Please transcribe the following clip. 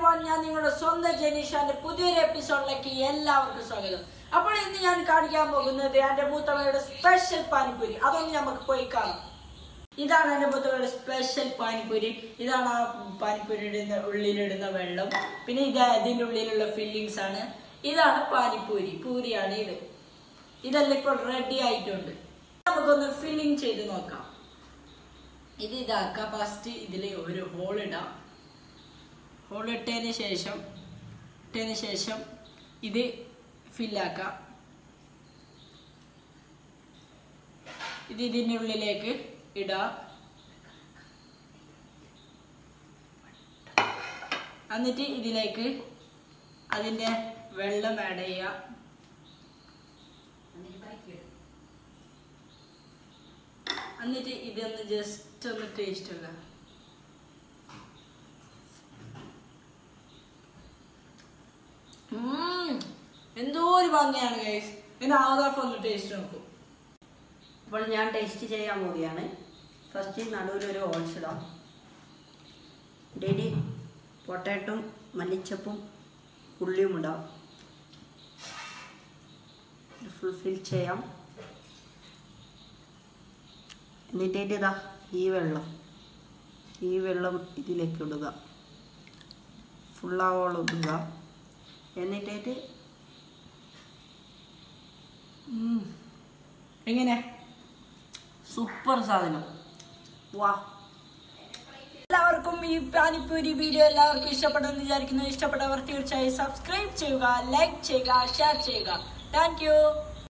Everyone ഞാൻ നിങ്ങളുടെ സ്വന്തം ജനീഷാന്റെ പുതിയൊരു എപ്പിസോഡിലേക്ക് എല്ലാവർക്കും സ്വാഗതം അപ്പോൾ ഇന്ന് ഞാൻ കാണിക്കാൻ പോകുന്നത് എന്റെ മൂത്തമ്മയുടെ സ്പെഷ്യൽ പാനിപ്പൂരി അതൊന്ന് നമുക്ക് പോയി കാണാം ഇതാണ് എന്റെ മൂത്തമ്മയുടെ സ്പെഷ്യൽ പാനിപ്പൂരി ഇതാണ് ആ പാനിപ്പൂരിയുടെ ഉള്ളിലിടുന്ന വെള്ളം പിന്നെ ഇത് അതിന്റെ ഉള്ളിലുള്ള ഫില്ലിങ്സ് ആണ് ഇതാണ് പാനിപ്പൂരി പൂരിയാണ് ഇത് ഇതെല്ലാം ഇപ്പോൾ റെഡി ആയിട്ടുണ്ട് നമുക്കൊന്ന് ഫില്ലിങ് ചെയ്ത് നോക്കാം ഇത് ഇതാക്കാം ഫസ്റ്റ് ഇതിൽ ഒരു ഹോൾ ഇടാം ഹോൾ ഇട്ടതിന് ശേഷം ഇട്ടതിന് ശേഷം ഇത് ഫില്ലാക്കാം ഇത് ഇതിൻ്റെ ഉള്ളിലേക്ക് ഇടാം എന്നിട്ട് ഇതിലേക്ക് അതിൻ്റെ വെള്ളം ആഡ് ചെയ്യുക എന്നിട്ട് ഇതൊന്ന് ജസ്റ്റ് ഒന്ന് ടേസ്റ്റ് ആക്കുക ഉം. എന്തോ ഒരു ഭംഗിയാണ് ഗൈസ് എന്നെ ആദാഫ് ഒന്ന് ടേസ്റ്റ് നോക്കൂ അപ്പോൾ ഞാൻ ടേസ്റ്റ് ചെയ്യാൻ പോവുകയാണ് ഫസ്റ്റ് നടുവിലൊരു ഓൾസ് ഇടാം ഡെഡി പൊട്ടാറ്റോം മല്ലിച്ചപ്പും ഉള്ളിയും ഇടാം ഫുൾഫിൽ ചെയ്യാം എന്നിട്ടേറ്റ് ഇതാ ഈ വെള്ളം ഈ വെള്ളം ഇതിലേക്ക് ഇടുക ഫുള്ളാവോളം ഇടുക എന്നിട്ടേറ്റ് ഉം. എങ്ങനെ സൂപ്പർ സാധനം വാ എല്ലാവർക്കും ഈ പാനിപ്പൂരി വീഡിയോ എല്ലാവർക്കും ഇഷ്ടപ്പെട്ടെന്ന് വിചാരിക്കുന്നു ഇഷ്ടപ്പെട്ടവർ തീർച്ചയായും സബ്സ്ക്രൈബ് ചെയ്യുക ലൈക്ക് ചെയ്യുക ഷെയർ ചെയ്യുക താങ്ക് യു